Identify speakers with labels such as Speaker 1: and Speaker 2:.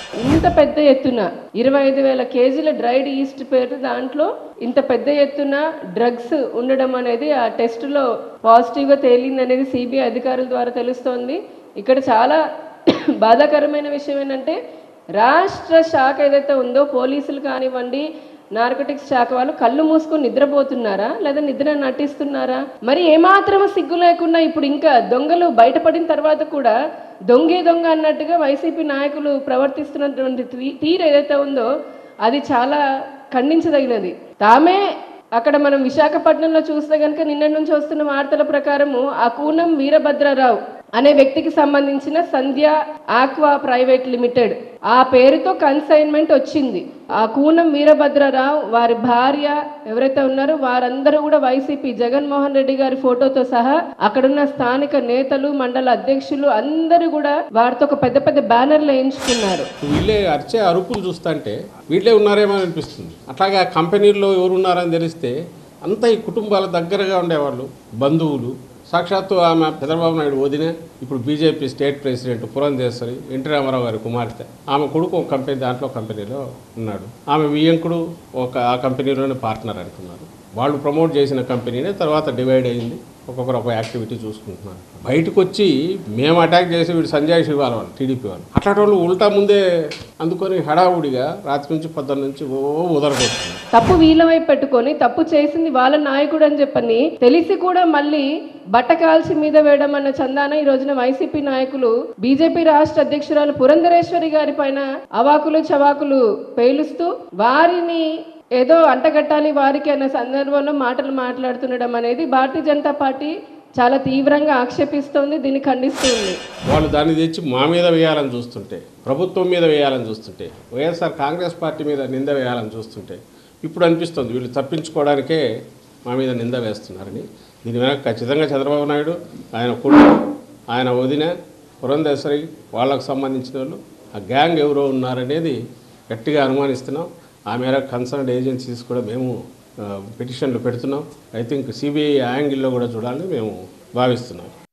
Speaker 1: ఇంత పెద్ద ఎత్తున ఇరవై ఐదు వేల కేజీల డ్రైడ్ ఈస్ట్ పేరు దాంట్లో ఇంత పెద్ద ఎత్తున డ్రగ్స్ ఉండడం అనేది ఆ టెస్టులో పాజిటివ్గా తేలింది అనేది సిబిఐ అధికారుల ద్వారా తెలుస్తోంది ఇక్కడ చాలా బాధాకరమైన విషయం ఏంటంటే రాష్ట్ర శాఖ ఏదైతే ఉందో పోలీసులు కానివ్వండి నార్కోటిక్స్ శాఖ వాళ్ళు కళ్ళు మూసుకొని నిద్రపోతున్నారా లేదా నిద్ర నటిస్తున్నారా మరి ఏమాత్రం సిగ్గు లేకుండా ఇప్పుడు ఇంకా దొంగలు బయటపడిన తర్వాత కూడా దొంగే దొంగ అన్నట్టుగా వైసీపీ నాయకులు ప్రవర్తిస్తున్నటువంటి తీ- తీరు ఏదైతే ఉందో అది చాలా ఖండించదగినది తామే అక్కడ మనం విశాఖపట్నంలో చూస్తే కనుక నిన్నటి నుంచి వస్తున్న వార్తల ప్రకారము ఆ కూనం వీరభద్రరావు అనే వ్యక్తికి సంబంధించిన సంధ్య ఆక్వా ప్రైవేట్ లిమిటెడ్ ఆ పేరుతో కన్సైన్మెంట్ వచ్చింది ఆ కూనం వీరభద్రరావు వారి భార్య ఎవరైతే ఉన్నారో వారందరూ కూడా వైసీపీ జగన్మోహన్ రెడ్డి గారి ఫోటోతో సహా అక్కడున్న స్థానిక నేతలు మండల అధ్యక్షులు అందరూ కూడా వారితో ఒక పెద్ద పెద్ద బ్యానర్లు వేయించుకున్నారు
Speaker 2: వీళ్ళే అరిచే అరుపులు చూస్తుంటే వీళ్ళే ఉన్నారేమో అనిపిస్తుంది అట్లాగే ఆ కంపెనీల్లో ఎవరు ఉన్నారని తెలిస్తే అంతా ఈ కుటుంబాల దగ్గరగా ఉండేవాళ్ళు బంధువులు సాక్షాత్తు ఆమె చంద్రబాబు నాయుడు వదిన ఇప్పుడు BJP state president Purandeswari NT Rama Rao గారి కుమార్తె ఆమె కొడుకు ఒక కంపెనీ దాంట్లో కంపెనీలో ఉన్నాడు ఆమె వియ్యంకుడు ఒక ఆ కంపెనీలోనే పార్ట్నర్ అనుకున్నారు వాళ్ళు ప్రమోట్ చేసిన కంపెనీనే తర్వాత డివైడ్ అయింది ఒక్కొక్కరు ఒక యాక్టివిటీ చూసుకుంటున్నారు బయటకు వచ్చి మేము అటాక్ చేసి వీడు సంజయ్ శివాల వాళ్ళు టీడీపీ వాళ్ళు అట్లాంటి వాళ్ళు ఉల్టా ముందే అందుకొని హడావుడిగా రాత్రి నుంచి పొద్దున్న నుంచి ఓ ఉదరగొట్టున్నారు
Speaker 1: తప్పు వీళ్ళ వైపు పెట్టుకొని తప్పు చేసింది వాళ్ళ నాయకుడు అని చెప్పని తెలిసి కూడా మళ్ళీ బట్ట కాల్చి మీద వేయడం అన్న చందాన ఈ రోజున వైసీపీ నాయకులు బీజేపీ రాష్ట్ర అధ్యక్షురాలు పురంధరేశ్వరి గారి పైన అవాకులు చవాకులు పేలుస్తూ వారిని ఏదో అంటగట్టాలి వారికి అన్న సందర్భంలో మాటలు మాట్లాడుతుండడం అనేది భారతీయ జనతా పార్టీ చాలా తీవ్రంగా ఆక్షేపిస్తోంది దీన్ని ఖండిస్తుంది
Speaker 2: వాళ్ళు దాన్ని తెచ్చి మా మీద వేయాలని చూస్తుంటే ప్రభుత్వం మీద వేయాలని చూస్తుంటే వైఎస్ఆర్ కాంగ్రెస్ పార్టీ మీద నింద వేయాలని చూస్తుంటే ఇప్పుడు అనిపిస్తుంది వీళ్ళు తప్పించుకోవడానికే మా మీద నింద వేస్తున్నారని దీని వెనక ఖచ్చితంగా చంద్రబాబు నాయుడు ఆయన కొడుకు ఆయన వదిన పురంధేశ్వరి వాళ్ళకు సంబంధించిన వాళ్ళు ఆ గ్యాంగ్ ఎవరో ఉన్నారనేది గట్టిగా అనుమానిస్తున్నాం ఆ మేరకు కన్సర్న్ ఏజెన్సీస్ కూడా మేము ఆ, పిటిషన్లు పెడుతున్నాం ఐ థింక్ సిబిఐ యాంగిల్లో కూడా చూడాలని మేము భావిస్తున్నాం